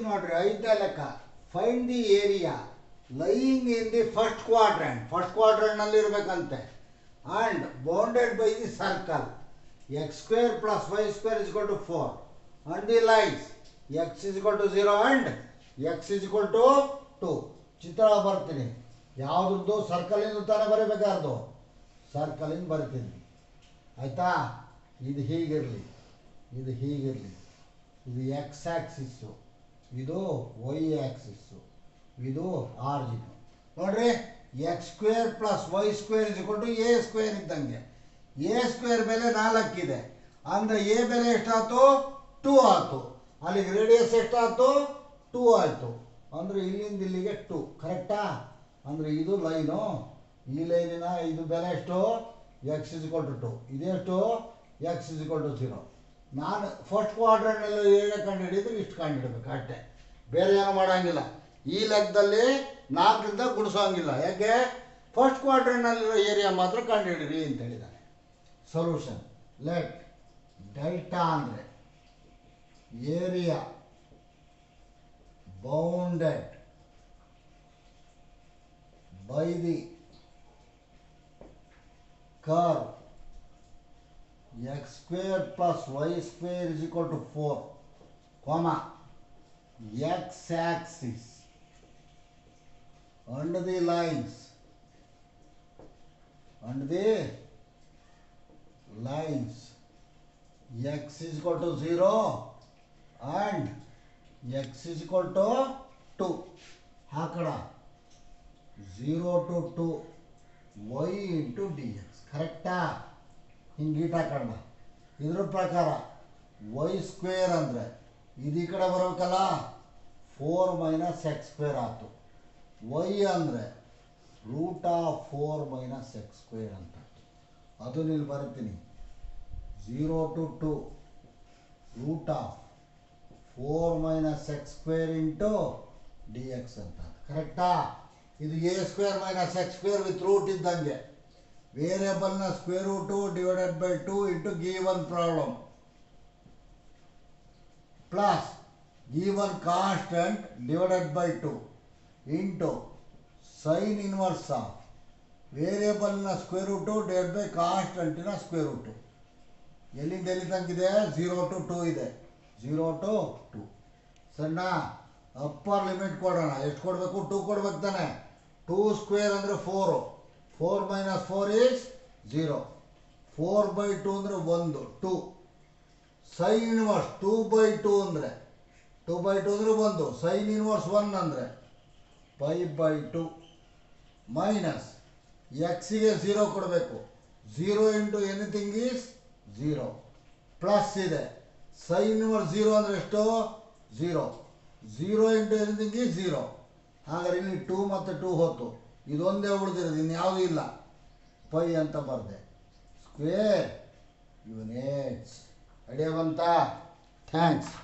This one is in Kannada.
ನೋಡ್ರಿ ಐದನೇ ಲೆಕ್ಕ find the area lying in the first quadrant first ಕ್ವಾಡ್ರೆಂಟ್ನಲ್ಲಿ ಇರಬೇಕಂತೆ and bounded by the circle x square plus y square is to four on the lines x is to zero and x is to two ಚಿತ್ರ ಬರ್ತೀನಿ ಯಾವುದ್ರದ್ದು ಸರ್ಕಲಿಂದ ತಾನೇ ಬರೀಬೇಕಾರ್ದು ಸರ್ಕಲಿಂದ ಬರಿತೀನಿ ಆಯಿತಾ ಇದು ಹೀಗಿರಲಿ ಇದು ಹೀಗಿರಲಿ ಇದು ಎಕ್ಸ್ ಆ್ಯಕ್ಸಿಸ್ಸು ಇದು ವೈ ಆ್ಯಕ್ಸಿಸ್ಸು ಇದು ಆರ್ಜಿನ್ ನೋಡ್ರಿ x square plus y square ಇಸ್ಕೊಂಡು ಎ ಸ್ಕ್ವೇರ್ ಇದ್ದಂಗೆ ಎ ಸ್ಕ್ವೇರ್ ಬೆಲೆ ನಾಲ್ಕಿದೆ ಅಂದರೆ ಎ ಬೆಲೆ ಎಷ್ಟಾಯ್ತು ಟೂ ಆಯ್ತು ಅಲ್ಲಿಗೆ ರೇಡಿಯಸ್ ಎಷ್ಟಾಯ್ತು ಟೂ ಆಯಿತು ಅಂದರೆ ಇಲ್ಲಿಂದ ಇಲ್ಲಿಗೆ ಟೂ ಕರೆಕ್ಟಾ ಅಂದರೆ ಇದು ಲೈನು ಈ ಲೈನಿನ ಇದು ಬೆಲೆ ಎಷ್ಟು ಎಕ್ಸ್ ಇಸ್ ಟು ಟು ಇದೆಷ್ಟು ಎಕ್ಸ್ ಇಸ್ ಟು ಝೀರೋ ನಾನು ಫಸ್ಟ್ ಕ್ವಾರ್ಟರ್ನಲ್ಲಿ ಏನೇ ಕಂಡು ಹಿಡಿದ್ರೆ ಇಷ್ಟು ಕಂಡು ಹಿಡಬೇಕು ಅಷ್ಟೇ ಬೇರೆ ಏನು ಮಾಡೋಂಗಿಲ್ಲ ಈ ಲೆಕ್ಕದಲ್ಲಿ ನಾಲ್ಕರಿಂದ ಗುಡಿಸೋಂಗಿಲ್ಲ ಯಾಕೆ ಫಸ್ಟ್ ಕ್ವಾರ್ಟರ್ನಲ್ಲಿರೋ ಏರಿಯಾ ಮಾತ್ರ ಕಂಡು ಹಿಡೀರಿ ಅಂತ ಹೇಳಿದ್ದಾನೆ ಸೊಲ್ಯೂಷನ್ ಲೆಟ್ ಡೆಲ್ಟಾ ಅಂದರೆ area bounded by the curve x square plus y square is equal to 4 comma x axis under the lines under the lines x is equal to 0 and x is equal to 2 ಹಾಕಡ zero to two y into d x ಕರೆಕ್ಟಾ ಹಿಂಗೆ ಗೀಟ ಹಾಕೋಣ ಇದ್ರ ಪ್ರಕಾರ ವೈ ಸ್ಕ್ವೇರ್ ಅಂದರೆ ಇದು ಈ ಕಡೆ ಬರಬೇಕಲ್ಲ ಫೋರ್ ಮೈನಸ್ ಎಕ್ಸ್ ಸ್ಕ್ವೇರ್ ಆಯಿತು ವೈ ಅಂದರೆ root of four minus x square ಅಂತ ಅದು ಇಲ್ಲಿ ಬರ್ತೀನಿ zero to two root of four minus x square into d x ಅಂತ ಕರೆಕ್ಟಾ ಇದು a square minus x square with root ಇದ್ದಂಗೆ ವೇರಿಯಬಲ್ನ square root divided by two into given problem plus given constant divided by two into sine inverse of ವೇರಿಯಬಲ್ನ ಸ್ಕ್ವೇರ್ ರೂಟು ಡಿವೈಡ್ ಬೈ ಕಾನ್ಸ್ಟೆಂಟಿನ ಸ್ಕ್ವೇರ್ ರೂಟು ಎಲ್ಲಿಂದ ಎಲ್ಲಿ ತನಕ ಇದೆ ಝೀರೋ ಟು ಟೂ ಇದೆ ಝೀರೋ ಟು ಟು ಸಣ್ಣ ಅಪ್ಪರ್ ಲಿಮಿಟ್ ಕೊಡೋಣ ಎಷ್ಟು ಕೊಡಬೇಕು ಟೂ ಕೊಡ್ಬೇಕು ತಾನೆ ಟೂ ಸ್ಕ್ವೇರ್ ಅಂದರೆ four four minus four is zero four by two ಅಂದರೆ ಒಂದು two sine inverse two by two ಅಂದರೆ ಟೂ ಬೈ ಟು ಅಂದರೆ ಒಂದು ಸೈನ್ ಇನ್ವರ್ಸ್ ಒನ್ ಅಂದರೆ ಫೈವ್ ಬೈ ಟು ಮೈನಸ್ ಎಕ್ಸಿಗೆ ಝೀರೋ ಕೊಡಬೇಕು zero into anything is zero plus ಇದೆ ಸೈನ್ ಇನ್ವರ್ಸ್ ಝೀರೋ ಅಂದರೆ ಎಷ್ಟು zero zero into anything is zero ಹಾಗಾದ್ರೆ ಇಲ್ಲಿ ಟೂ ಮತ್ತು ಟೂ ಹೊತ್ತು ಇದೊಂದೇ ಉಳಿದಿರೋದು ಇನ್ಯಾವುದೂ ಇಲ್ಲ ಪೈ ಅಂತ ಬರೆದೆ ಸ್ಕ್ವೇರ್ ಯೂನಿಟ್ಸ್ ಐಡಿಯಾ ಬಂತಾ ಥ್ಯಾಂಕ್ಸ್